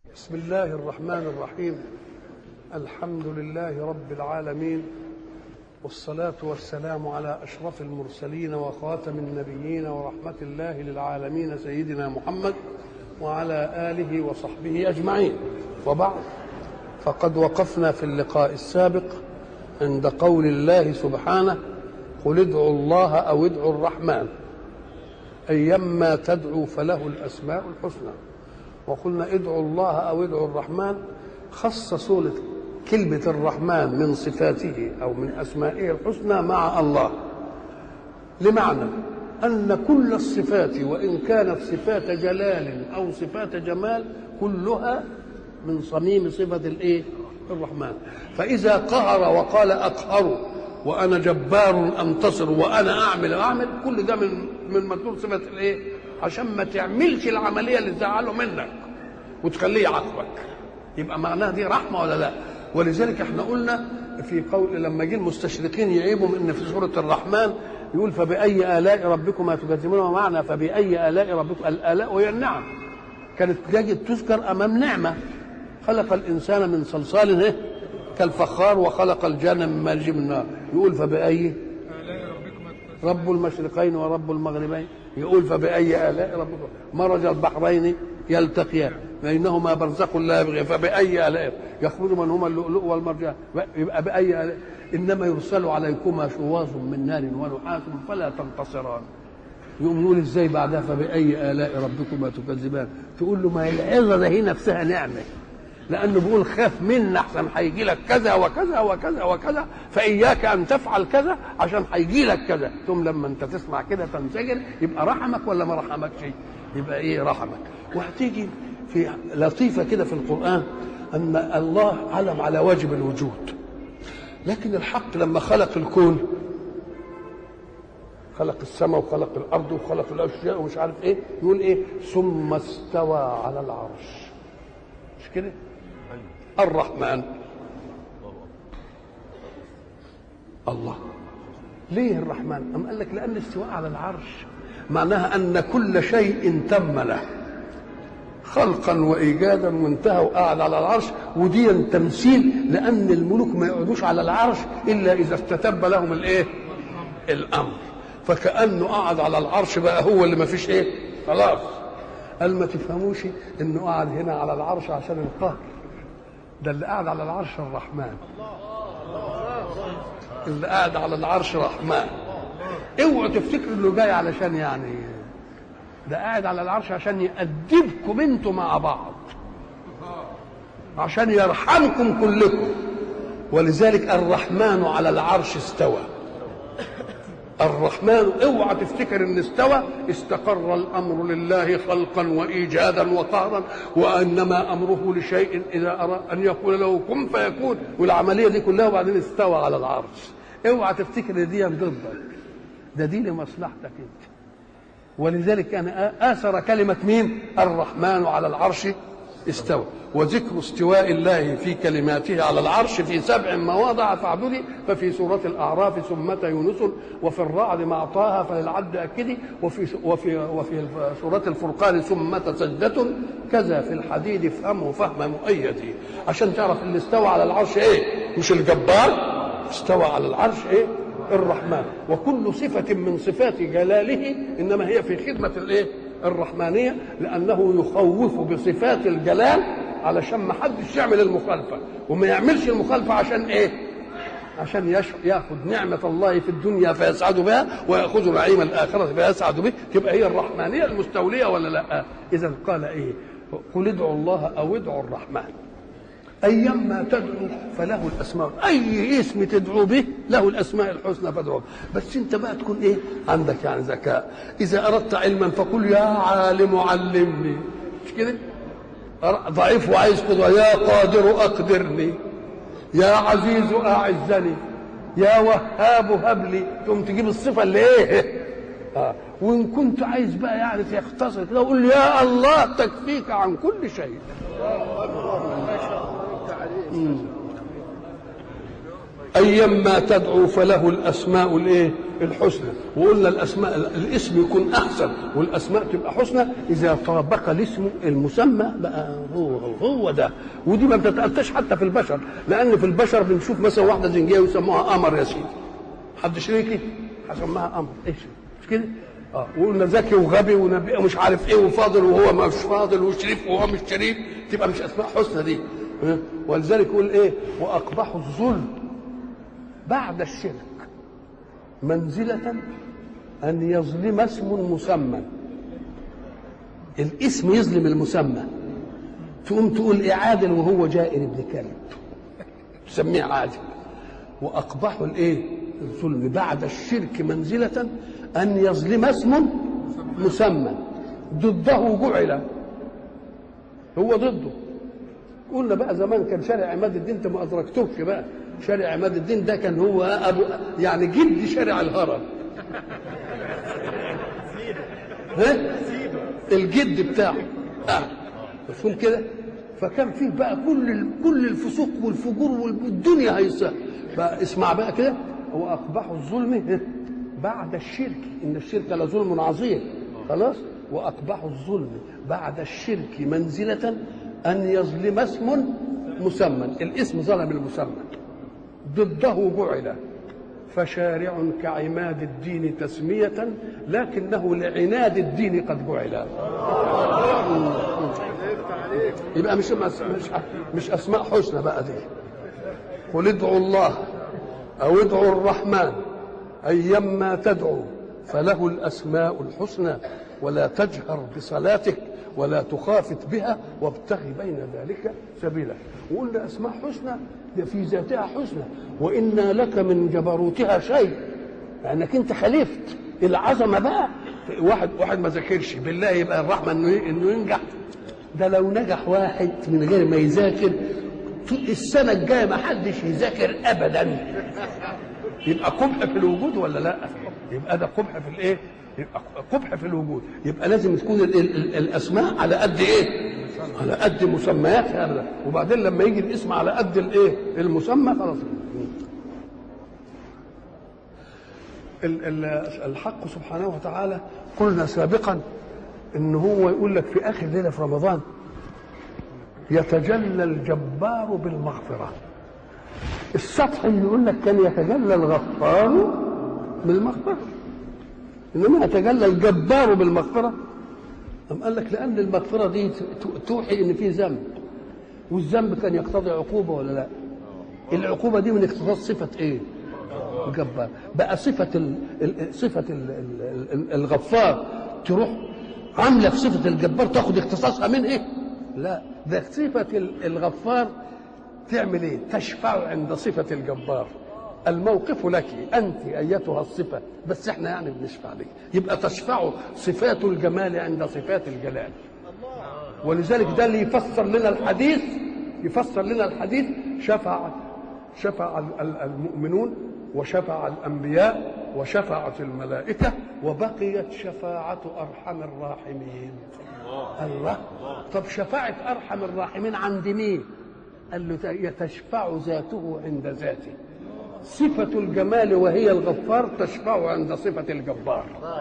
بسم الله الرحمن الرحيم الحمد لله رب العالمين والصلاة والسلام على أشرف المرسلين وخاتم النبيين ورحمة الله للعالمين سيدنا محمد وعلى آله وصحبه أجمعين وبعد فقد وقفنا في اللقاء السابق عند قول الله سبحانه قل ادعوا الله أو ادعوا الرحمن أيما تدعو فله الأسماء الحسنى وقلنا ادعوا الله او ادعوا الرحمن خص سورة كلمة الرحمن من صفاته أو من أسمائه الحسنى مع الله لمعنى أن كل الصفات وإن كانت صفات جلال أو صفات جمال كلها من صميم صفة الإيه؟ الرحمن فإذا قهر وقال أقهر وأنا جبار أنتصر وأنا أعمل أعمل كل ده من من مدلول صفة الإيه؟ عشان ما تعملش العمليه اللي تزعله منك وتخليه يعاقبك يبقى معناها دي رحمه ولا لا ولذلك احنا قلنا في قول لما جه المستشرقين يعيبوا ان في سوره الرحمن يقول فبأي آلاء ربكما تكذبون ومعنى فبأي آلاء ربكم الآلاء هي النعم كانت تجد تذكر أمام نعمة خلق الإنسان من صلصال إيه؟ كالفخار وخلق الجنة من مارج من النار يقول فبأي رب المشرقين ورب المغربين يقول فبأي آلاء ربكم مرج البحرين يلتقيان بينهما برزخ لا يبغي فبأي آلاء يخرج منهما اللؤلؤ والمرجان يبقى بأي آلاء إنما يرسل عليكما شواظ من نار ونحاس فلا تنتصران يقوم يقول ازاي بعدها فبأي آلاء ربكما تكذبان تقول له ما هي العظة ده هي نفسها نعمة لانه بيقول خاف منا احسن هيجي لك كذا وكذا وكذا وكذا فاياك ان تفعل كذا عشان هيجي لك كذا ثم لما انت تسمع كده تنسجن يبقى رحمك ولا ما رحمكش يبقى ايه رحمك وهتيجي في لطيفه كده في القران ان الله علم على واجب الوجود لكن الحق لما خلق الكون خلق السماء وخلق الارض وخلق الاشياء ومش عارف ايه يقول ايه ثم استوى على العرش مش كده الرحمن الله ليه الرحمن أم قال لك لأن الاستواء على العرش معناها أن كل شيء تم له خلقا وإيجادا وانتهى وقعد على العرش ودي تمثيل لأن الملوك ما يقعدوش على العرش إلا إذا استتب لهم الإيه الأمر فكأنه قعد على العرش بقى هو اللي ما فيش إيه خلاص قال ما تفهموش انه قعد هنا على العرش عشان القهر ده اللي قاعد على العرش الرحمن اللي قاعد على العرش رحمن اوعوا تفتكروا انه جاي علشان يعني ده قاعد على العرش عشان يأدبكم انتوا مع بعض عشان يرحمكم كلكم ولذلك الرحمن على العرش استوى الرحمن اوعى تفتكر ان استوى استقر الامر لله خلقا وايجادا وقهرا وانما امره لشيء اذا اراد ان يقول له كن فيكون والعمليه دي كلها وبعدين استوى على العرش اوعى تفتكر ان دي ضدك ده دي لمصلحتك انت ولذلك كان اثر كلمه مين الرحمن على العرش استوى وذكر استواء الله في كلماته على العرش في سبع مواضع فاعددي ففي سورة الأعراف ثمة يونس وفي الرعد مع طه فللعد أكدي وفي وفي وفي سورة الفرقان ثمة سجدة كذا في الحديد افهمه فهم مؤيدي عشان تعرف اللي استوى على العرش ايه مش الجبار استوى على العرش ايه الرحمن وكل صفة من صفات جلاله إنما هي في خدمة الايه الرحمانيه لانه يخوف بصفات الجلال علشان ما حدش يعمل المخالفه وما يعملش المخالفه عشان ايه عشان يش... ياخذ نعمه الله في الدنيا فيسعد بها وياخذ نعيم الاخره فيسعد به تبقى هي الرحمانيه المستوليه ولا لا اذا قال ايه قل ادعوا الله او ادعوا الرحمن ايما تدعو فله الاسماء اي اسم تدعو به له الاسماء الحسنى فادعوه بس انت بقى تكون ايه عندك يعني ذكاء اذا اردت علما فقل يا عالم علمني مش كده ضعيف وعايز قدوة يا قادر اقدرني يا عزيز اعزني يا وهاب هب لي تقوم تجيب الصفه اللي ايه آه. وان كنت عايز بقى يعني تختصر كده وقول يا الله تكفيك عن كل شيء ايما تدعو فله الاسماء الايه الحسنى وقلنا الاسماء الاسم يكون احسن والاسماء تبقى حسنى اذا طابق الاسم المسمى بقى هو هو, هو ده ودي ما بتتاتاش حتى في البشر لان في البشر بنشوف مثلا واحده زنجيه ويسموها قمر يا سيدي حد شريكي هسماها قمر ايش مش كده اه وقلنا ذكي وغبي ونبي مش عارف ايه وفاضل وهو مش فاضل وشريف وهو مش شريف تبقى مش اسماء حسنى دي ها؟ ولذلك يقول ايه واقبح الظلم بعد الشرك منزلة أن يظلم اسم مسمى الاسم يظلم المسمى تقوم تقول إيه عادل وهو جائر ابن كلب تسميه عادل وأقبح الإيه الظلم بعد الشرك منزلة أن يظلم اسم مسمى ضده جعل هو ضده قلنا بقى زمان كان شارع عماد الدين انت ما ادركتوش بقى شارع عماد الدين ده كان هو ابو يعني جد شارع الهرم ها الجد بتاعه آه. مفهوم كده فكان فيه بقى كل ال- كل الفسوق والفجور والدنيا هيصح بقى اسمع بقى كده هو اقبح الظلم إيه؟ بعد الشرك ان الشرك لظلم عظيم خلاص واقبح الظلم بعد الشرك منزله ان يظلم اسم مسمى الاسم ظلم المسمى ضده جعل فشارع كعماد الدين تسمية لكنه لعناد الدين قد جعل يبقى مش مش مش اسماء حسنى بقى دي قل ادعوا الله او ادعوا الرحمن ايما تدعو فله الاسماء الحسنى ولا تجهر بصلاتك ولا تخافت بها وابتغ بين ذلك سبيلا وقلنا اسماء حسنى في ذاتها حسنى وإنا لك من جبروتها شيء لأنك أنت خلفت العظمة بقى واحد واحد ما ذاكرش بالله يبقى الرحمة إنه إنه ينجح ده لو نجح واحد من غير ما يذاكر السنة الجاية ما حدش يذاكر أبدا يبقى قبح في الوجود ولا لا؟ يبقى ده قبح في الإيه؟ يبقى قبح في الوجود يبقى لازم تكون ال ال ال الأسماء على قد إيه؟ على قد مسمياتها أبدا وبعدين لما يجي الاسم على قد الإيه؟ المسمى خلاص ال- ال- الحق سبحانه وتعالى قلنا سابقا ان هو يقول لك في اخر ليله في رمضان يتجلى الجبار بالمغفره السطح اللي يقول لك كان يتجلى الغفار بالمغفره انما يتجلى الجبار بالمغفره أم قال لك لان المغفره دي ت- توحي ان في ذنب والذنب كان يقتضي عقوبه ولا لا العقوبه دي من اختصاص صفه ايه الجبار بقى صفة ال... ال- صفة ال... ال- ال- الغفار تروح عاملة في صفة الجبار تاخد اختصاصها من ايه؟ لا ده صفة ال- الغفار تعمل ايه؟ تشفع عند صفة الجبار الموقف لك انت ايتها الصفة بس احنا يعني بنشفع لك يبقى تشفع صفات الجمال عند صفات الجلال ولذلك ده اللي يفسر لنا الحديث يفسر لنا الحديث شفع شفع ال- ال- المؤمنون وشفع الانبياء وشفعت الملائكه وبقيت شفاعه ارحم الراحمين الله طب شفاعه ارحم الراحمين عند مين قال له ت- تشفع ذاته عند ذاته صفة الجمال وهي الغفار تشفع عند صفة الجبار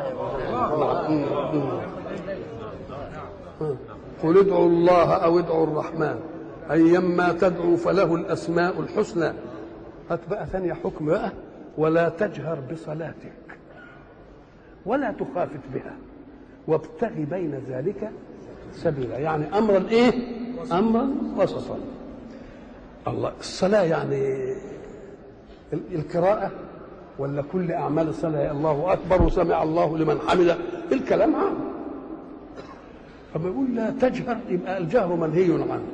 قل ادعوا الله او ادعوا الرحمن ايما تدعوا فله الاسماء الحسنى هات بقى ثانية حكم بقى ولا تجهر بصلاتك ولا تخافت بها وابتغ بين ذلك سبيلا يعني امرا ايه امرا وسطا الله الصلاه يعني ال- القراءه ولا كل اعمال الصلاه يا الله اكبر وسمع الله لمن حمده الكلام عام فما يقول لا تجهر يبقى الجهر منهي عنه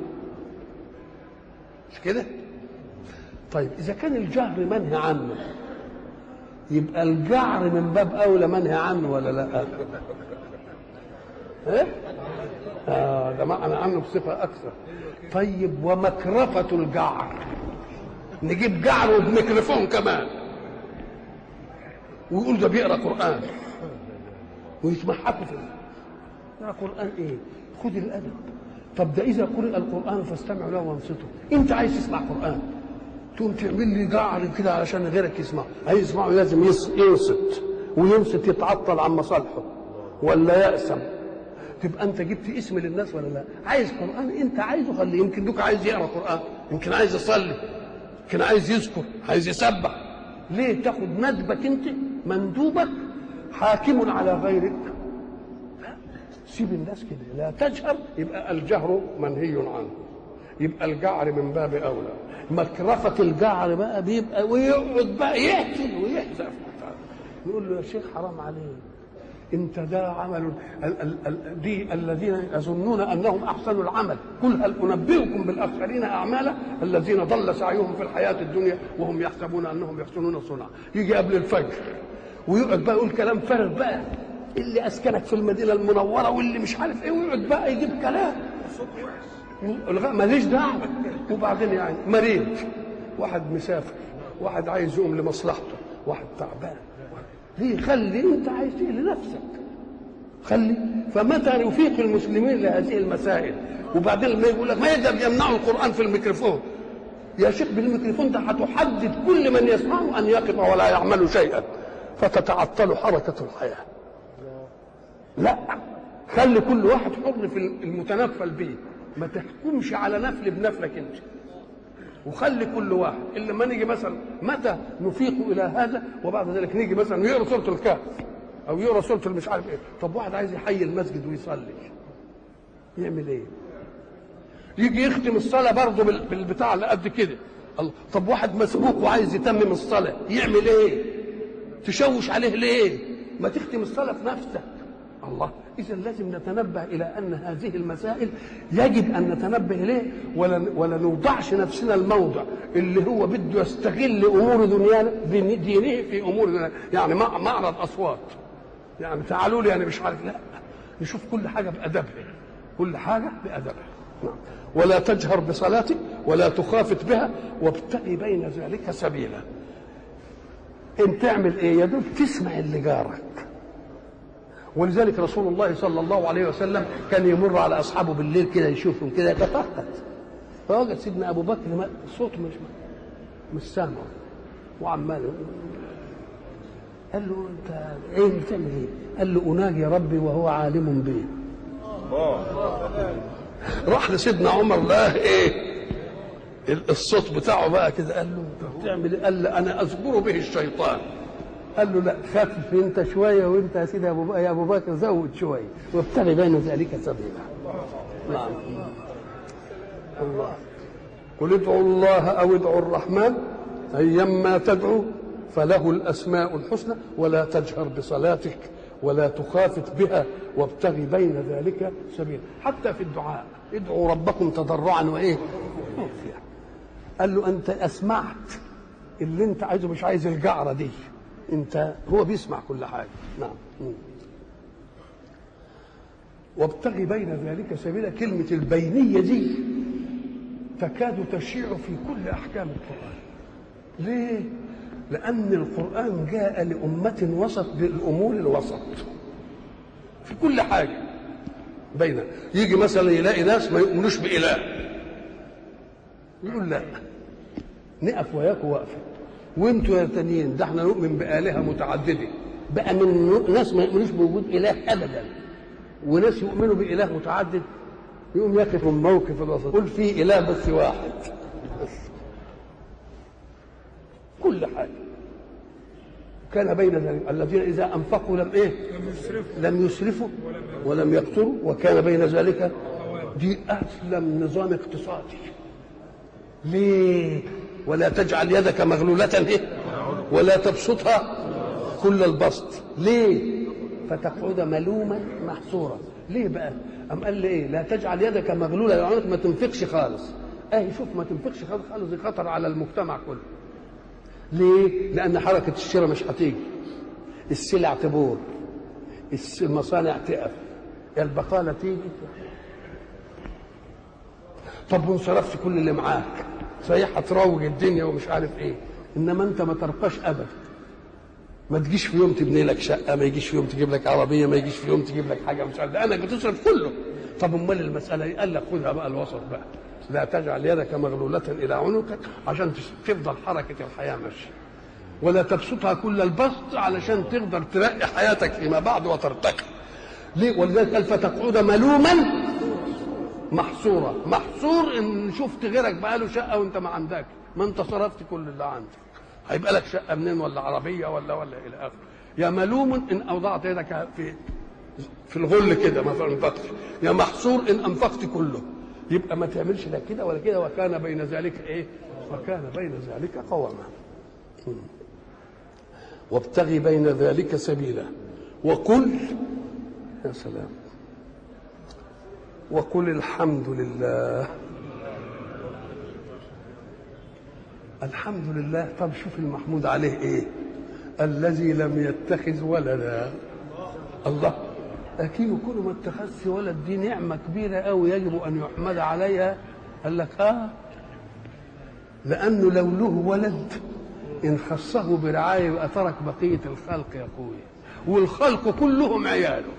مش كده طيب اذا كان الجهر منهي عنه يبقى الجعر من باب اولى منهي عنه ولا لا ايه آه ده معنى عنه بصفه اكثر طيب ومكرفه الجعر نجيب جعر وبميكروفون كمان ويقول ده بيقرا قران ويتمحكوا في يقرا قران ايه خذ الادب طب ده اذا قرئ القران فاستمعوا له وانصتوا انت عايز تسمع قران تقوم تعمل لي جعر كده علشان غيرك يسمع عايز يسمعه لازم يص- ينصت وينصت يتعطل عن مصالحه ولا يأسم تبقى انت جبت اسم للناس ولا لا عايز قران انت عايزه خليه يمكن دوك عايز يقرا قران يمكن عايز يصلي يمكن عايز يذكر عايز يسبح ليه تاخد ندبك انت مندوبك حاكم على غيرك لا سيب الناس كده لا تجهر يبقى الجهر منهي عنه يبقى الجعر من باب اولى مكرفه الجعر بقى بيبقى ويقعد بقى يحكي ويحزف نقول له يا شيخ حرام عليك انت ده عمل ال ال ال دي الذين يظنون انهم احسنوا العمل قل هل انبئكم بالاخسرين اعمالا الذين ضل سعيهم في الحياه الدنيا وهم يحسبون انهم يحسنون صنعا يجي قبل الفجر ويقعد بقى يقول كلام فارغ بقى اللي اسكنك في المدينه المنوره واللي مش عارف ايه ويقعد بقى يجيب كلام الغاء ماليش دعوه وبعدين يعني مريض واحد مسافر واحد عايز يقوم لمصلحته واحد تعبان ليه خلي انت عايز ايه لنفسك خلي فمتى يفيق المسلمين لهذه المسائل وبعدين ما يقول لك ما يقدر يمنعوا القران في الميكروفون يا شيخ بالميكروفون ده هتحدد كل من يسمعه ان يقف ولا يعمل شيئا فتتعطل حركه الحياه لا خلي كل واحد حر في المتنفل به ما تحكمش على نفل بنفلك انت وخلي كل واحد الا لما نيجي مثلا متى نفيق الى هذا وبعد ذلك نيجي مثلا يقرا سوره الكهف او يقرا سوره المش عارف ايه طب واحد عايز يحيي المسجد ويصلي يعمل ايه يجي يختم الصلاه برضه بال- بالبتاع اللي قد كده الله طب واحد مسبوق وعايز يتمم الصلاه يعمل ايه تشوش عليه ليه ما تختم الصلاه في نفسك الله اذا لازم نتنبه الى ان هذه المسائل يجب ان نتنبه اليه ولا ولا نوضعش نفسنا الموضع اللي هو بده يستغل امور دنيانا دينه في امور دنيانا يعني مع- معرض اصوات يعني تعالوا لي انا مش عارف لا نشوف كل حاجه بادبها كل حاجه بادبها نعم. ولا تجهر بصلاتك ولا تخافت بها وابتغي بين ذلك سبيلا انت تعمل ايه يا دوب تسمع اللي جارك ولذلك رسول الله صلى الله عليه وسلم كان يمر على اصحابه بالليل كده يشوفهم كده يتفقد فوجد سيدنا ابو بكر ما- الصوت مش مش سامع وعمال يقول- قال له انت ايه بتعمل ايه؟ قال له اناجي ربي وهو عالم بي راح لسيدنا عمر لقاه ايه الصوت بتاعه بقى كده قال له انت بتعمل ايه؟ قال له انا اذكر به الشيطان قال له لا خفف انت شويه وانت يا سيدي ابو يا ابو بكر زود شويه وابتغي بين ذلك سبيلا نعم الله قل ادعوا الله او ادعوا الرحمن ايما تدعو فله الاسماء الحسنى ولا تجهر بصلاتك ولا تخافت بها وابتغي بين ذلك سبيلا حتى في الدعاء ادعوا ربكم تضرعا وايه وخفيا. قال له انت اسمعت اللي انت عايزه مش عايز الجعره دي انت هو بيسمع كل حاجه نعم مم. وابتغي بين ذلك سبيلا كلمه البينيه دي تكاد تشيع في كل احكام القران ليه لان القران جاء لامه وسط بالامور الوسط في كل حاجه بين يجي مثلا يلاقي ناس ما يؤمنوش باله يقول لا نقف وياكم وقفه وانتوا يا تانيين ده احنا نؤمن بآلهة متعددة بقى من ناس ما يؤمنوش بوجود إله أبدا وناس يؤمنوا بإله متعدد يقوم يقف من موقف الوسط قل في إله بس واحد بس كل حاجة كان بين ذلك الذين إذا أنفقوا لم إيه لم يسرفوا لم يسرفوا ولم يقتروا وكان بين ذلك دي أسلم نظام اقتصادي ليه ولا تجعل يدك مغلولة إيه؟ ولا تبسطها كل البسط ليه فتقعد ملوما محصورا ليه بقى أم قال لي ايه لا تجعل يدك مغلولة يعني ما تنفقش خالص اهي شوف ما تنفقش خالص خالص دي خطر على المجتمع كله ليه لان حركة الشراء مش هتيجي السلع تبور الس- المصانع تقف البقالة تيجي طب وانصرفت كل اللي معاك صحيح هتروج الدنيا ومش عارف ايه انما انت ما ترقاش ابدا ما تجيش في يوم تبني لك شقه ما يجيش في يوم تجيب لك عربيه ما يجيش في يوم تجيب لك حاجه مش عارف ده انا بتصرف كله طب امال المساله ايه قال لك خدها بقى الوسط بقى لا تجعل يدك مغلولة إلى عنقك عشان تفضل حركة الحياة ماشية ولا تبسطها كل البسط علشان تقدر ترقي حياتك فيما بعد وترتقي ليه ولذلك قال فتقعد ملوما محصورا محصور ان شفت غيرك بقى له شقه وانت ما عندك ما انت صرفت كل اللي عندك هيبقى لك شقه منين ولا عربيه ولا ولا الى اخره يا ملوم ان اوضعت يدك في في الغل كده ما انفقتش يا محصور ان انفقت كله يبقى ما تعملش لا كده ولا كده وكان بين ذلك ايه وكان بين ذلك قواما وابتغي بين ذلك سبيلا وقل يا سلام وقل الحمد لله الحمد لله طب شوف المحمود عليه ايه الذي لم يتخذ ولدا الله اكيد كل ما اتخذش ولد دي نعمه كبيره قوي يجب ان يحمد عليها قال لك اه لانه لو له ولد ان خصه برعايه يبقى ترك بقيه الخلق يا اخوي والخلق كلهم عياله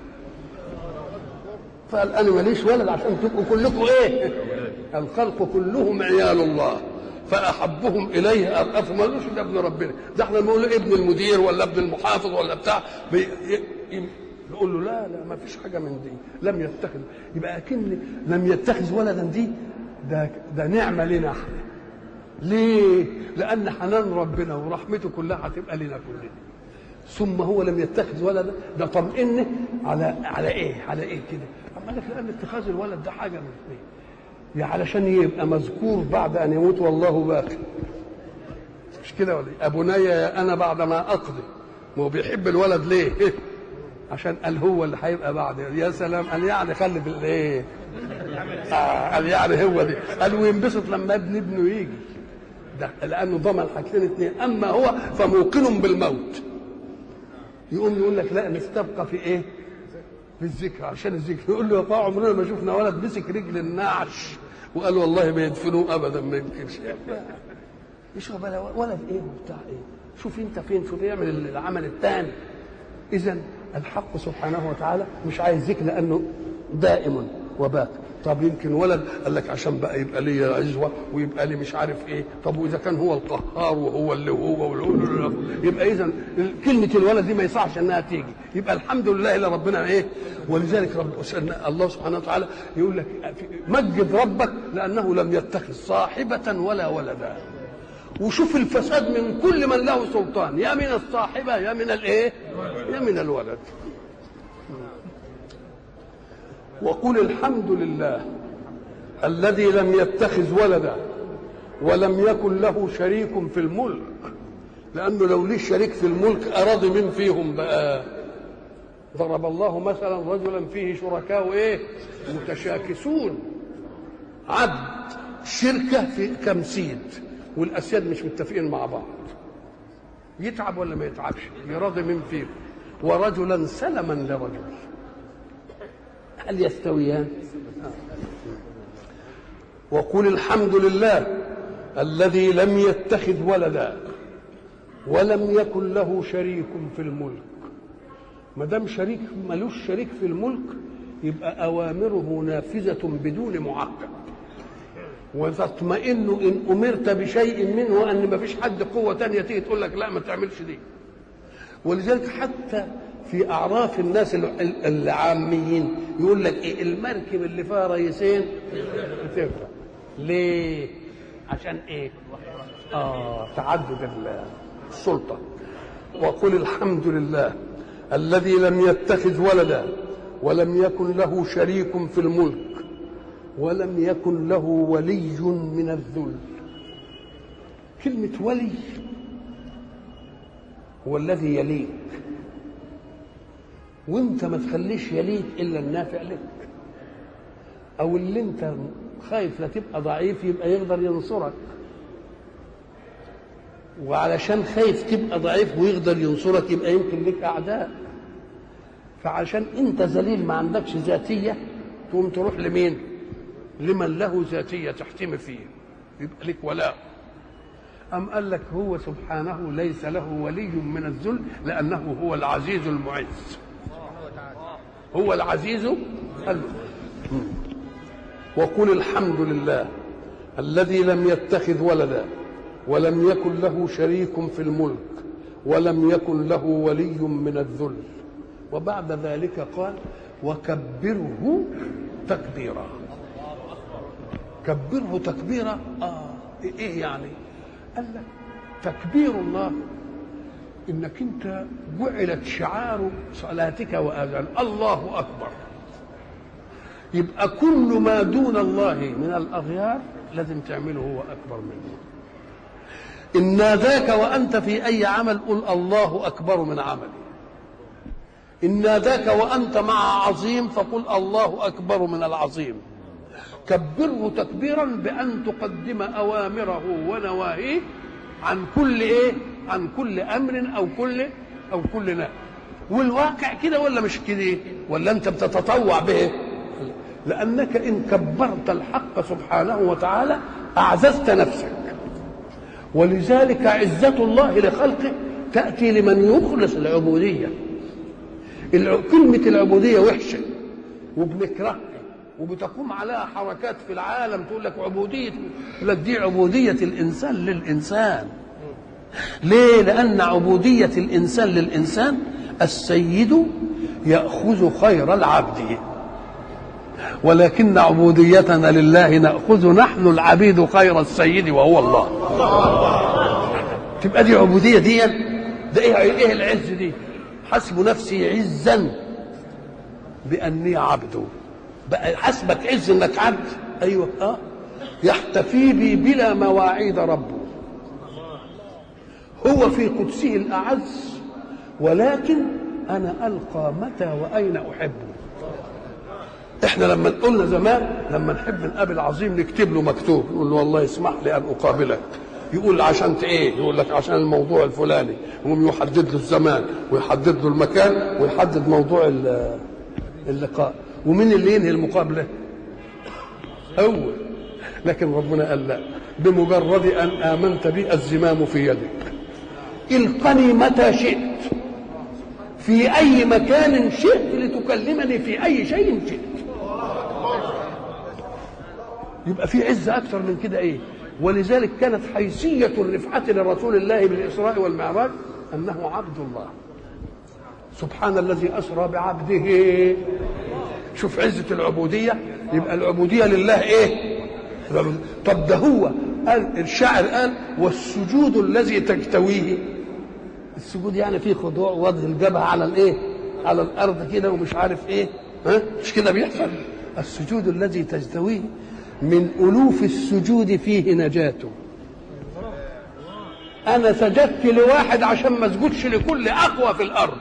فقال انا ماليش ولد عشان تبقوا كلكم ايه الخلق كلهم عيال الله فاحبهم اليه ارأفهم ما قالوش ده ابن ربنا ده احنا بنقول ابن المدير ولا ابن المحافظ ولا بتاع بي... نقول له لا لا ما فيش حاجه من دي لم يتخذ يبقى اكن لم يتخذ ولدا دي ده ده نعمه لنا احنا ليه؟ لان حنان ربنا ورحمته كلها هتبقى لنا كلنا ثم هو لم يتخذ ولدا ده طمئن على على ايه؟ على ايه كده؟ اما لك لان اتخاذ الولد ده حاجه من اثنين يا علشان يبقى مذكور بعد ان يموت والله باقي مش كده ولا إيه؟ ابني انا بعد ما اقضي ما هو بيحب الولد ليه؟ عشان قال هو اللي هيبقى بعد يا سلام قال يعني خلي في الايه؟ آه قال يعني هو دي قال وينبسط لما ابن ابنه يجي ده لانه ضمن حاجتين اثنين اما هو فموقن بالموت يقوم يقول لك لا نستبقى في ايه؟ في الذكر عشان الذكر يقول له يا طه عمرنا ما شفنا ولد مسك رجل النعش وقال والله ما يدفنوه ابدا ما يمكنش مش ولد ايه وبتاع ايه؟ شوف انت فين شوف يعمل العمل الثاني اذا الحق سبحانه وتعالى مش عايز ذكر لانه دائم وباقي طب يمكن ولد قال لك عشان بقى يبقى لي عزوه ويبقى لي مش عارف ايه طب واذا كان هو القهار وهو اللي هو واللي يبقى اذا كلمه الولد دي ما يصحش انها تيجي يبقى الحمد لله اللي ربنا ايه ولذلك رب الله سبحانه وتعالى يقول لك مجد ربك لانه لم يتخذ صاحبه ولا ولدا وشوف الفساد من كل من له سلطان يا من الصاحبه يا من الايه يا من الولد وقل الحمد لله الذي لم يتخذ ولدا ولم يكن له شريك في الملك لانه لو ليه شريك في الملك اراد من فيهم بقى ضرب الله مثلا رجلا فيه شركاء ايه متشاكسون عبد شركه في كمسيد والاسياد مش متفقين مع بعض يتعب ولا ما يتعبش يراضي من فيهم ورجلا سلما لرجل هل يستويان وقل الحمد لله الذي لم يتخذ ولدا ولم يكن له شريك في الملك ما دام شريك ملوش شريك في الملك يبقى اوامره نافذه بدون معقب وتطمئن ان امرت بشيء منه ان ما فيش حد قوه تانية تيجي تقول لك لا ما تعملش دي ولذلك حتى في اعراف الناس العاميين يقول لك ايه المركب اللي فيها رئيسين بتغرق ليه عشان ايه اه تعدد السلطه وقل الحمد لله الذي لم يتخذ ولدا ولم يكن له شريك في الملك ولم يكن له ولي من الذل كلمة ولي هو الذي يليك وانت ما تخليش يليك الا النافع لك او اللي انت خايف لا تبقى ضعيف يبقى يقدر ينصرك وعلشان خايف تبقى ضعيف ويقدر ينصرك يبقى يمكن لك اعداء فعشان انت ذليل ما عندكش ذاتيه تقوم تروح لمين لمن له ذاتيه تحتمي فيه يبقى لك ولاء أم قال لك هو سبحانه ليس له ولي من الذل لأنه هو العزيز المعز هو العزيز وقل الحمد لله الذي لم يتخذ ولدا ولم يكن له شريك في الملك ولم يكن له ولي من الذل وبعد ذلك قال وكبره تكبيرا كبره تكبيرا اه ايه يعني قال لك تكبير الله انك انت جعلت شعار صلاتك واذان الله اكبر يبقى كل ما دون الله من الاغيار لازم تعمله هو اكبر منه ان ناداك وانت في اي عمل قل الله اكبر من عملي ان ناداك وانت مع عظيم فقل الله اكبر من العظيم كبره تكبيرا بان تقدم اوامره ونواهيه عن كل ايه عن كل امر او كل او كل نهي والواقع كده ولا مش كده ولا انت بتتطوع به لانك ان كبرت الحق سبحانه وتعالى اعززت نفسك ولذلك عزه الله لخلقه تاتي لمن يخلص العبوديه كلمه العبوديه وحشه وبنكرهها وبتقوم عليها حركات في العالم تقول لك عبوديه تقول لك دي عبوديه الانسان للانسان ليه لان عبوديه الانسان للانسان السيد ياخذ خير العبد ولكن عبوديتنا لله ناخذ نحن العبيد خير السيد وهو الله تبقى دي عبوديه دي ده ايه ايه العز دي حسب نفسي عزا باني عبده بقى حسبك عز انك عبد ايوه اه يحتفي بي بلا مواعيد ربه هو في قدسه الاعز ولكن انا القى متى واين احبه احنا لما قلنا زمان لما نحب نقابل عظيم نكتب له مكتوب نقول له والله اسمح لي ان اقابلك يقول عشان ايه يقول لك عشان الموضوع الفلاني يقوم يحدد له الزمان ويحدد له المكان ويحدد موضوع اللقاء ومين اللي ينهي المقابله هو لكن ربنا قال لا بمجرد ان امنت بي الزمام في يدك القني متى شئت في اي مكان شئت لتكلمني في اي شيء شئت يبقى في عز اكثر من كده ايه ولذلك كانت حيثيه الرفعه لرسول الله بالاسراء والمعراج انه عبد الله سبحان الذي اسرى بعبده شوف عزه العبوديه يبقى العبوديه لله ايه طب ده هو قال الشاعر قال والسجود الذي تجتويه السجود يعني فيه خضوع وضع الجبهه على الايه على الارض كده ومش عارف ايه ها مش كده بيحصل السجود الذي تجتويه من الوف السجود فيه نجاته انا سجدت لواحد عشان ما اسجدش لكل اقوى في الارض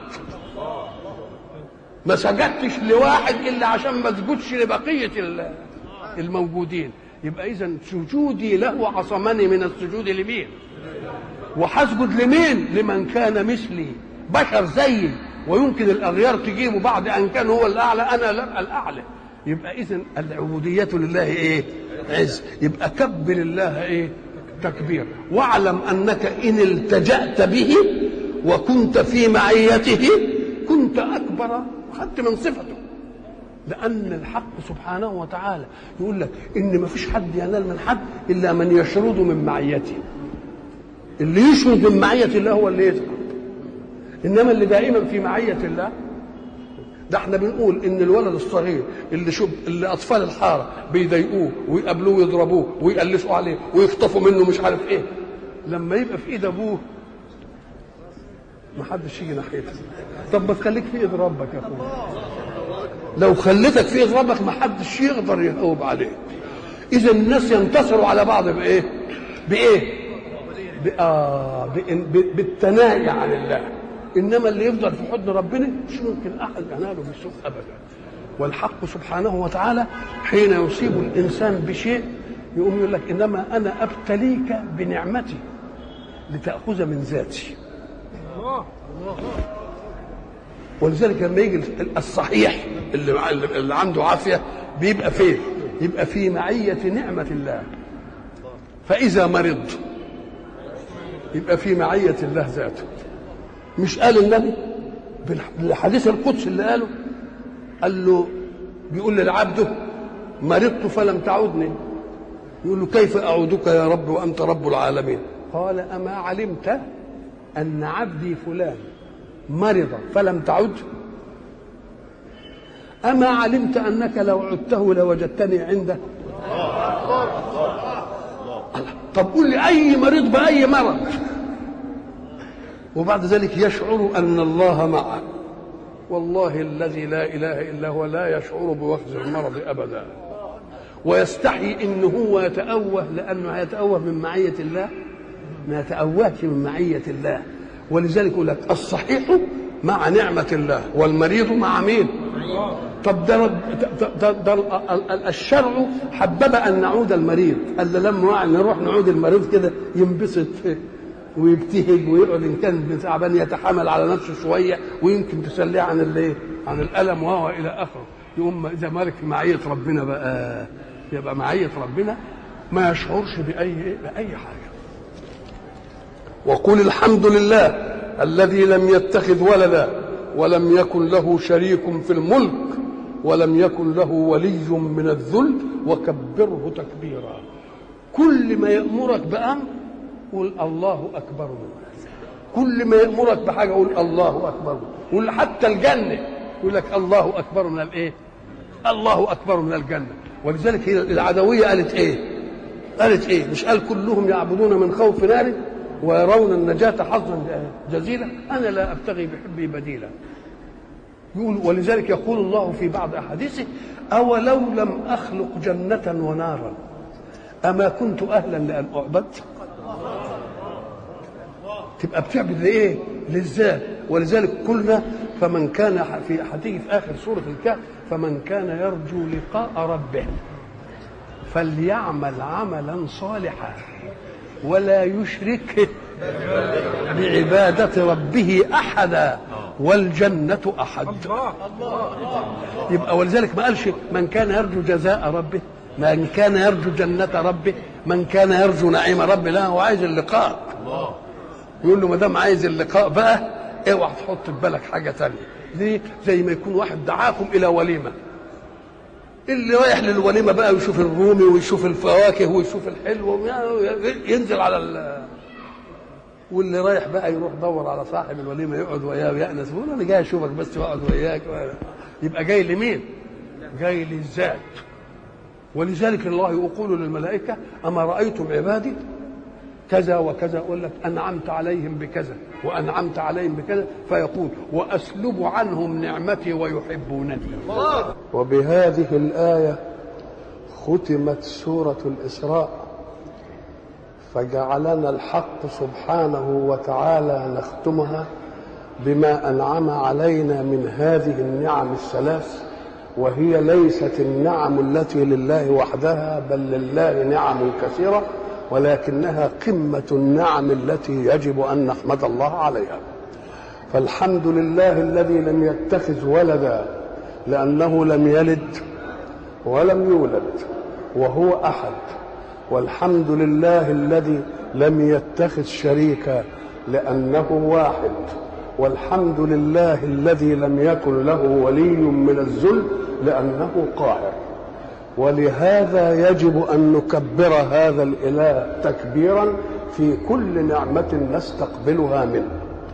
ما سجدتش لواحد الا عشان ما اسجدش لبقيه الموجودين يبقى اذا سجودي له عصمني من السجود لمين وهسجد لمين لمن كان مثلي بشر زيي ويمكن الاغيار تجيبه بعد ان كان هو الاعلى انا لا الاعلى يبقى اذا العبوديه لله ايه عز يبقى كبر الله ايه تكبير واعلم انك ان التجات به وكنت في معيته كنت اكبر خدت من صفته لان الحق سبحانه وتعالى يقول لك ان ما فيش حد ينال من حد الا من يشرد من معيته اللي يشرد من معيه الله هو اللي يتعب انما اللي دائما في معيه الله ده احنا بنقول ان الولد الصغير اللي شوف اللي اطفال الحاره بيضايقوه ويقابلوه ويضربوه ويقلسوا عليه ويخطفوا منه مش عارف ايه لما يبقى في ايد ابوه ما حدش يجي ناحيته طب ما تخليك في ايد ربك يا اخويا لو خليتك في ايد ربك ما حدش يقدر يهوب عليك اذا الناس ينتصروا على بعض بايه بايه آه بالتناهي عن الله انما اللي يفضل في حضن ربنا مش ممكن احد يناله بالسوء ابدا والحق سبحانه وتعالى حين يصيب الانسان بشيء يقوم يقول لك انما انا ابتليك بنعمتي لتاخذ من ذاتي ولذلك لما يجي الصحيح اللي اللي عنده عافيه بيبقى فين؟ يبقى في معيه نعمه الله فاذا مرض يبقى في معيه الله ذاته مش قال النبي بالحديث القدسي اللي قاله قال له بيقول للعبد مرضت فلم تعودني يقول له كيف اعودك يا رب وانت رب العالمين قال اما علمت ان عبدي فلان مرض فلم تعد اما علمت انك لو عدته لوجدتني عنده طب قول لي اي مريض باي مرض وبعد ذلك يشعر ان الله معه والله الذي لا اله الا هو لا يشعر بوخز المرض ابدا ويستحي انه هو يتأوه لانه هيتأوه من معيه الله ما يتأوهش من معيه الله ولذلك يقول لك الصحيح مع نعمه الله والمريض مع مين؟ طب ده, ده, ده, ده الشرع حبب ان نعود المريض قال لما نروح نعود المريض كده ينبسط ويبتهج ويقعد ان كان تعبان يتحامل على نفسه شويه ويمكن تسليه عن الايه؟ عن الالم وهو الى اخره يقوم اذا مالك في معيه ربنا بقى يبقى معيه ربنا ما يشعرش باي باي حاجه وقل الحمد لله الذي لم يتخذ ولدا ولم يكن له شريك في الملك ولم يكن له ولي من الذل وكبره تكبيرا كل ما يأمرك بأمر قول الله أكبر كل ما يأمرك بحاجة قول الله أكبر قول حتى الجنة يقول لك الله أكبر من الإيه الله أكبر من الجنة ولذلك هي العدوية قالت إيه قالت إيه مش قال كلهم يعبدون من خوف نار ويرون النجاة حظا جزيلا أنا لا أبتغي بحبي بديلا يقول ولذلك يقول الله في بعض أحاديثه أولو لم أخلق جنة ونارا أما كنت أهلا لأن أعبد تبقى بتعبد لإيه للذات ولذلك قلنا فمن كان في هتيجي في آخر سورة الكهف فمن كان يرجو لقاء ربه فليعمل عملا صالحا ولا يشرك بعبادة ربه أحدا والجنة أحد يبقى ولذلك ما قالش من كان يرجو جزاء ربه من كان يرجو جنة ربه من كان يرجو نعيم ربه لا هو عايز اللقاء يقول له ما دام عايز اللقاء بقى اوعى تحط في بالك حاجة تانية ليه؟ زي ما يكون واحد دعاكم إلى وليمة اللي رايح للوليمة بقى ويشوف الرومي ويشوف الفواكه ويشوف الحلو ينزل على ال واللي رايح بقى يروح دور على صاحب الوليمه يقعد وياه ويأنس يقول انا جاي اشوفك بس واقعد وياك يبقى جاي لمين؟ جاي للذات ولذلك الله يقول للملائكه اما رايتم عبادي كذا وكذا يقول لك انعمت عليهم بكذا وانعمت عليهم بكذا فيقول واسلب عنهم نعمتي ويحبونني وبهذه الايه ختمت سوره الاسراء فجعلنا الحق سبحانه وتعالى نختمها بما انعم علينا من هذه النعم الثلاث وهي ليست النعم التي لله وحدها بل لله نعم كثيره ولكنها قمه النعم التي يجب ان نحمد الله عليها فالحمد لله الذي لم يتخذ ولدا لانه لم يلد ولم يولد وهو احد والحمد لله الذي لم يتخذ شريكا لانه واحد والحمد لله الذي لم يكن له ولي من الذل لانه قاهر ولهذا يجب ان نكبر هذا الاله تكبيرا في كل نعمه نستقبلها منه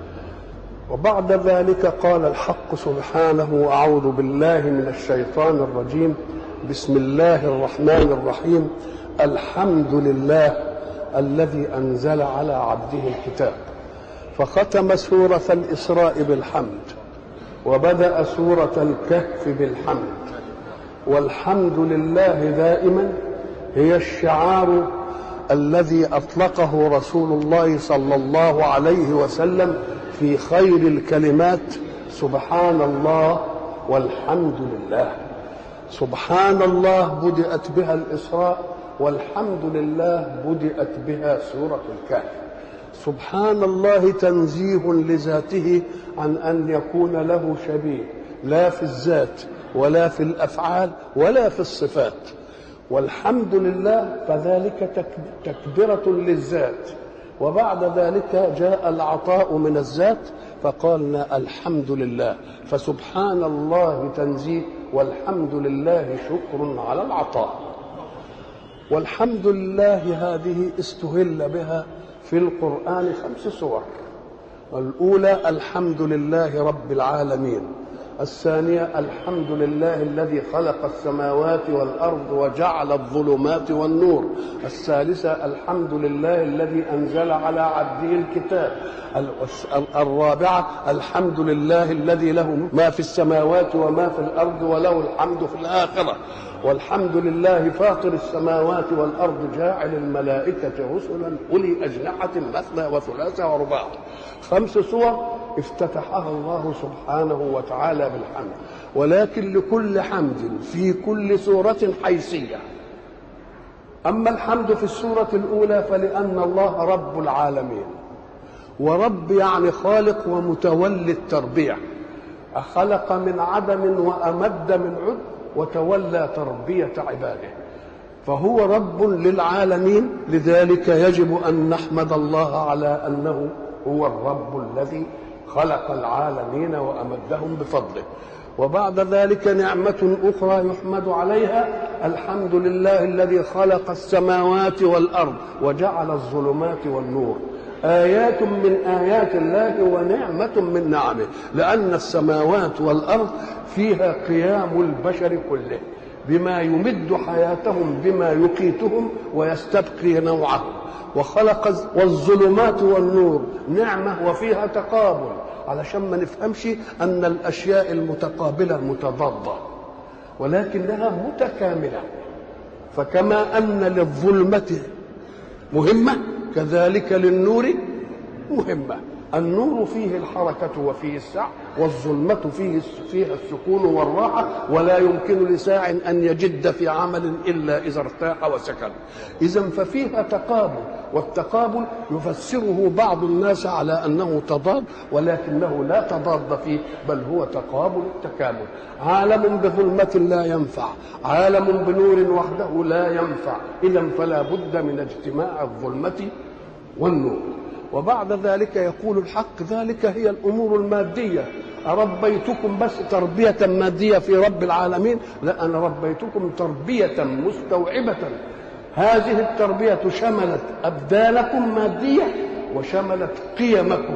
وبعد ذلك قال الحق سبحانه اعوذ بالله من الشيطان الرجيم بسم الله الرحمن الرحيم الحمد لله الذي انزل على عبده الكتاب فختم سوره الاسراء بالحمد وبدا سوره الكهف بالحمد والحمد لله دائما هي الشعار الذي اطلقه رسول الله صلى الله عليه وسلم في خير الكلمات سبحان الله والحمد لله سبحان الله بدأت بها الإسراء والحمد لله بدأت بها سورة الكهف سبحان الله تنزيه لذاته عن أن يكون له شبيه لا في الذات ولا في الأفعال ولا في الصفات والحمد لله فذلك تكبرة للذات وبعد ذلك جاء العطاء من الذات فقالنا الحمد لله فسبحان الله تنزيه والحمد لله شكر على العطاء والحمد لله هذه استهل بها في القرآن خمس سور الأولى الحمد لله رب العالمين الثانية الحمد لله الذي خلق السماوات والأرض وجعل الظلمات والنور الثالثة الحمد لله الذي أنزل على عبده الكتاب الرابعة الحمد لله الذي له ما في السماوات وما في الأرض وله الحمد في الآخرة والحمد لله فاطر السماوات والأرض جاعل الملائكة رسلا أولي أجنحة مثنى وثلاثة ورباع خمس صور افتتحها الله سبحانه وتعالى بالحمد ولكن لكل حمد في كل سورة حيثية أما الحمد في السورة الأولى فلأن الله رب العالمين ورب يعني خالق ومتولي التربية خلق من عدم وأمد من عد وتولى تربية عباده فهو رب للعالمين لذلك يجب أن نحمد الله على أنه هو الرب الذي خلق العالمين وأمدهم بفضله وبعد ذلك نعمة أخرى يحمد عليها الحمد لله الذي خلق السماوات والأرض وجعل الظلمات والنور آيات من آيات الله ونعمة من نعمه لأن السماوات والأرض فيها قيام البشر كله بما يمد حياتهم بما يقيتهم ويستبقي نوعهم وخلق والظلمات والنور نعمة وفيها تقابل علشان ما نفهمش أن الأشياء المتقابلة متضادة ولكنها متكاملة فكما أن للظلمة مهمة كذلك للنور مهمة النور فيه الحركة وفيه السعي والظلمة فيه فيها السكون والراحة ولا يمكن لساع أن يجد في عمل إلا إذا ارتاح وسكن إذا ففيها تقابل والتقابل يفسره بعض الناس على أنه تضاد ولكنه لا تضاد فيه بل هو تقابل التكامل عالم بظلمة لا ينفع عالم بنور وحده لا ينفع إذا فلا بد من اجتماع الظلمة والنور وبعد ذلك يقول الحق ذلك هي الامور الماديه اربيتكم بس تربيه ماديه في رب العالمين لا انا ربيتكم تربيه مستوعبه هذه التربيه شملت ابدانكم ماديه وشملت قيمكم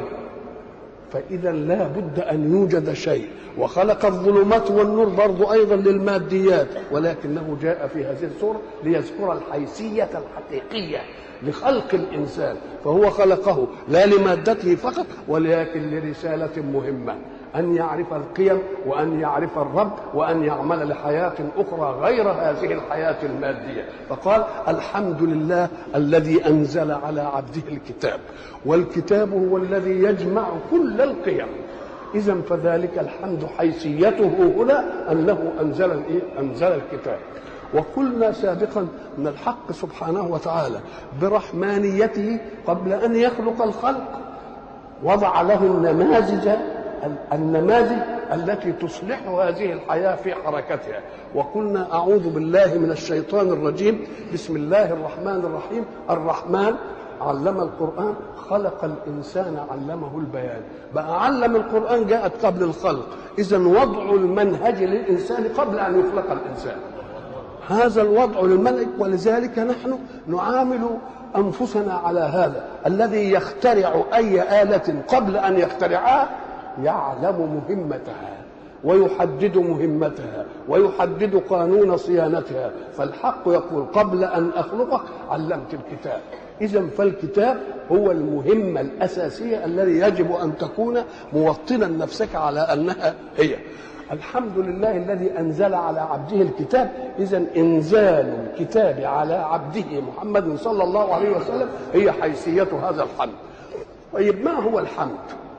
فإذا لا بد أن يوجد شيء وخلق الظلمات والنور برضو أيضا للماديات ولكنه جاء في هذه السورة ليذكر الحيثية الحقيقية لخلق الإنسان فهو خلقه لا لمادته فقط ولكن لرسالة مهمة أن يعرف القيم وأن يعرف الرب وأن يعمل لحياة أخرى غير هذه الحياة المادية فقال الحمد لله الذي أنزل على عبده الكتاب والكتاب هو الذي يجمع كل القيم إذا فذلك الحمد حيثيته هنا أنه أنزل الإيه؟ أنزل الكتاب وقلنا سابقا ان الحق سبحانه وتعالى برحمانيته قبل ان يخلق الخلق وضع له النماذج النماذج التي تصلح هذه الحياه في حركتها وقلنا اعوذ بالله من الشيطان الرجيم بسم الله الرحمن الرحيم الرحمن علم القرآن خلق الإنسان علمه البيان بقى علم القرآن جاءت قبل الخلق إذا وضع المنهج للإنسان قبل أن يخلق الإنسان هذا الوضع للمنهج ولذلك نحن نعامل أنفسنا على هذا الذي يخترع أي آلة قبل أن يخترعها يعلم مهمتها ويحدد مهمتها ويحدد قانون صيانتها فالحق يقول قبل أن أخلقك علمت الكتاب إذا فالكتاب هو المهمة الأساسية الذي يجب أن تكون موطنا نفسك على أنها هي الحمد لله الذي أنزل على عبده الكتاب إذا إنزال الكتاب على عبده محمد صلى الله عليه وسلم هي حيثية هذا الحمد طيب ما هو الحمد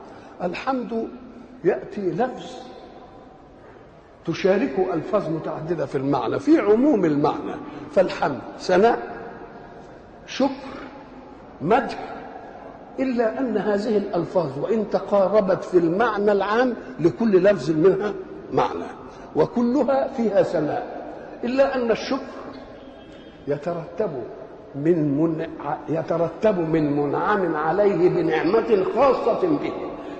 الحمد يأتي لفظ تشاركه ألفاظ متعددة في المعنى في عموم المعنى فالحمد ثناء شكر مدح إلا أن هذه الألفاظ وإن تقاربت في المعنى العام لكل لفظ منها معنى وكلها فيها ثناء إلا أن الشكر يترتب من من يترتب من منعم عليه بنعمة خاصة به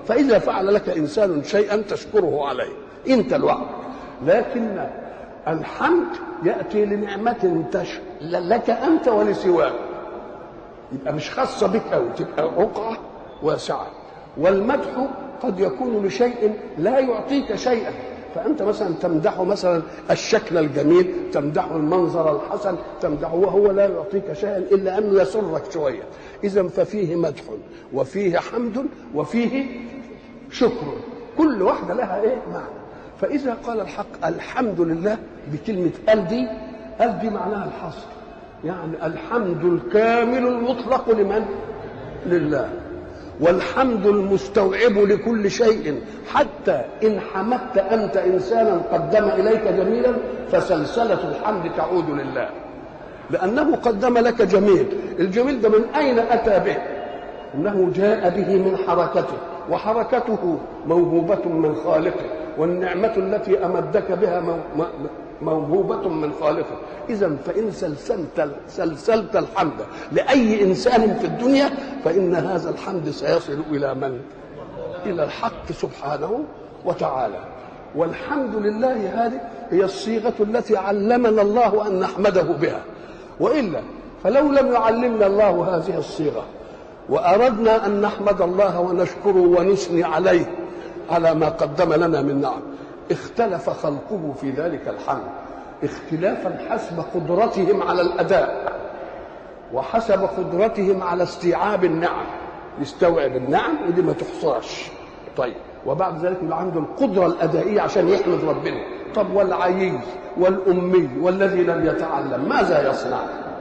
فإذا فعل لك إنسان شيئا تشكره عليه أنت لوحدك لكن الحمد يأتي لنعمة تش... لك أنت ولسواك يبقى مش خاصة بك أو تبقى رقعة واسعة والمدح قد يكون لشيء لا يعطيك شيئا فأنت مثلا تمدحه مثلا الشكل الجميل تمدحه المنظر الحسن تمدحه وهو لا يعطيك شيئا إلا أنه يسرك شوية إذا ففيه مدح وفيه حمد وفيه شكر كل واحدة لها إيه معنى فإذا قال الحق الحمد لله بكلمة ال دي ال دي معناها الحصر يعني الحمد الكامل المطلق لمن؟ لله والحمد المستوعب لكل شيء حتى إن حمدت أنت إنسانا قدم إليك جميلا فسلسلة الحمد تعود لله لأنه قدم لك جميل الجميل ده من أين أتى به إنه جاء به من حركته وحركته موهوبة من خالقه والنعمة التي أمدك بها موهوبة من خالقه إذا فإن سلسلت سلسلت الحمد لأي إنسان في الدنيا فإن هذا الحمد سيصل إلى من؟ إلى الحق سبحانه وتعالى والحمد لله هذه هي الصيغة التي علمنا الله أن نحمده بها وإلا فلو لم يعلمنا الله هذه الصيغة وأردنا أن نحمد الله ونشكره ونثني عليه على ما قدم لنا من نعم اختلف خلقه في ذلك الحمد اختلافا حسب قدرتهم على الاداء وحسب قدرتهم على استيعاب النعم يستوعب النعم ودي ما تحصاش طيب وبعد ذلك يبقى عنده القدرة الأدائية عشان يحمد ربنا طب والعيي والأمي والذي لم يتعلم ماذا يصنع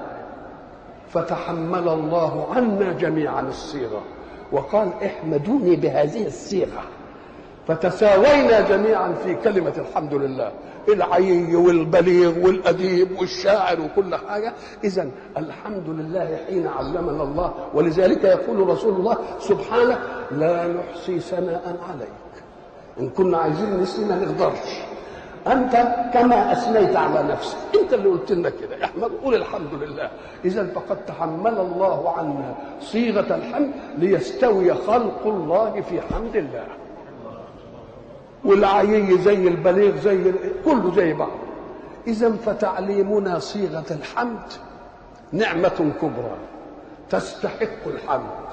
فتحمل الله عنا جميعا الصيغة وقال احمدوني بهذه الصيغة فتساوينا جميعا في كلمة الحمد لله العيي والبليغ والأديب والشاعر وكل حاجة إذا الحمد لله حين علمنا الله ولذلك يقول رسول الله سبحانه لا نحصي ثناء عليك إن كنا عايزين نسي ما نقدرش أنت كما أثنيت على نفسك أنت اللي قلت لنا كده احمد قول الحمد لله إذا فقد تحمل الله عنا صيغة الحمد ليستوي خلق الله في حمد الله والعيي زي البليغ زي كله زي بعض اذا فتعليمنا صيغه الحمد نعمه كبرى تستحق الحمد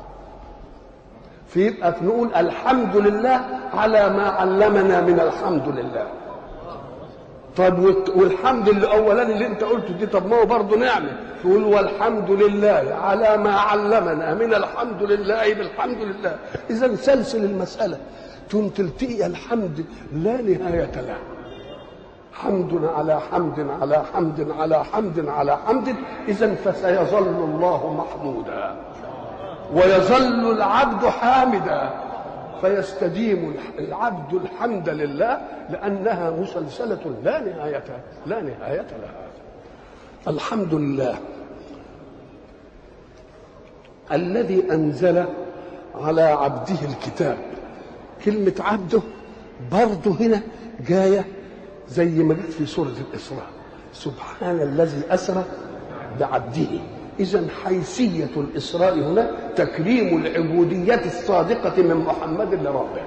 فيبقى نقول الحمد لله على ما علمنا من الحمد لله طب والحمد الاولاني اللي انت قلته دي طب ما هو برضه نعمه تقول والحمد لله على ما علمنا من الحمد لله بالحمد لله اذا سلسل المساله ثم تلتقي الحمد لا نهاية له حمد على حمد على حمد على حمد على حمد إذا فسيظل الله محمودا ويظل العبد حامدا فيستديم العبد الحمد لله لأنها مسلسلة لا نهاية لا نهاية لها الحمد لله الذي أنزل على عبده الكتاب كلمة عبده برضه هنا جاية زي ما جت في سورة الإسراء سبحان الذي أسرى بعبده إذا حيثية الإسراء هنا تكريم العبودية الصادقة من محمد لربه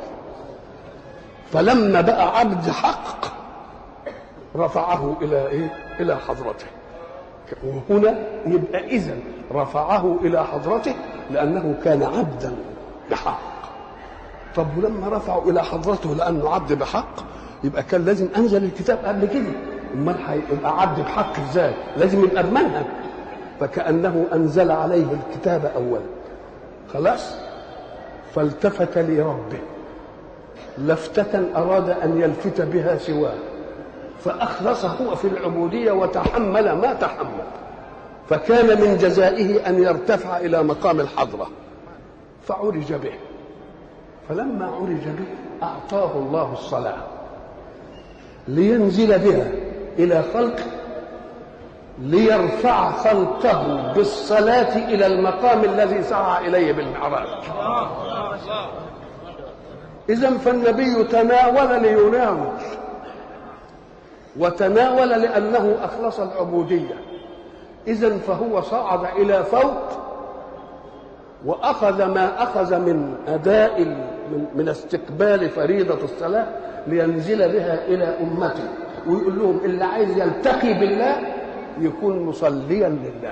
فلما بقى عبد حق رفعه إلى إيه؟ إلى حضرته وهنا يبقى إذا رفعه إلى حضرته لأنه كان عبدا بحق طب ولما رفعوا الى حضرته لانه عبد بحق يبقى كان لازم انزل الكتاب قبل كده امال هيبقى عبد بحق ازاي لازم يبقى بمنهج فكانه انزل عليه الكتاب اولا خلاص فالتفت لربه لفتة أراد أن يلفت بها سواه فأخلص هو في العبودية وتحمل ما تحمل فكان من جزائه أن يرتفع إلى مقام الحضرة فعرج به فلما عرج به أعطاه الله الصلاة لينزل بها إلى خلقه ليرفع خلقه بالصلاة إلى المقام الذي سعى إليه بالمعراج إذا فالنبي تناول ليناول وتناول لأنه أخلص العبودية إذا فهو صعد إلى فوق وأخذ ما أخذ من أداء من, من استقبال فريضة الصلاة لينزل بها إلى أمته ويقول لهم اللي عايز يلتقي بالله يكون مصليا لله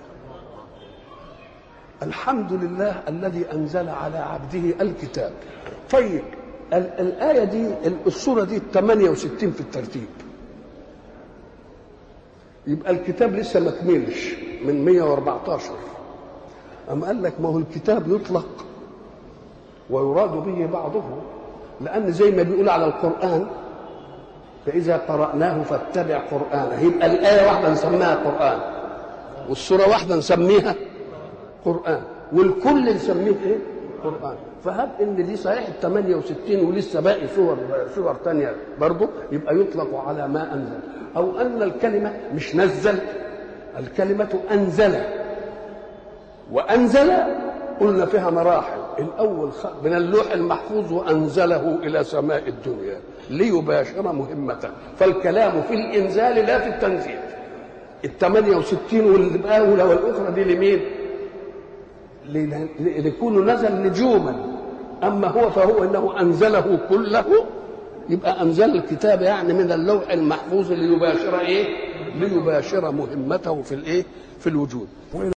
الحمد لله الذي أنزل على عبده الكتاب طيب ال- الآية دي السورة دي 68 في الترتيب يبقى الكتاب لسه ما كملش من 114 أم قال لك ما هو الكتاب يطلق ويراد به بعضه لأن زي ما بيقول على القرآن فإذا قرأناه فاتبع قرآنه يبقى الآية واحدة نسميها قرآن والسورة واحدة نسميها قرآن والكل نسميه إيه؟ قرآن فهب إن دي صحيح ال 68 ولسه باقي صور صور تانية برضه يبقى يطلق على ما أنزل أو أن الكلمة مش نزل الكلمة أنزل وأنزل قلنا فيها مراحل الأول خ- من اللوح المحفوظ وأنزله إلى سماء الدنيا ليباشر مهمته فالكلام في الإنزال لا في التنزيل ال 68 والأولى والأخرى دي لمين؟ ل- ليكون نزل نجوما أما هو فهو إنه أنزله كله يبقى أنزل الكتاب يعني من اللوح المحفوظ ليباشر إيه؟ ليباشر مهمته في الإيه؟ في الوجود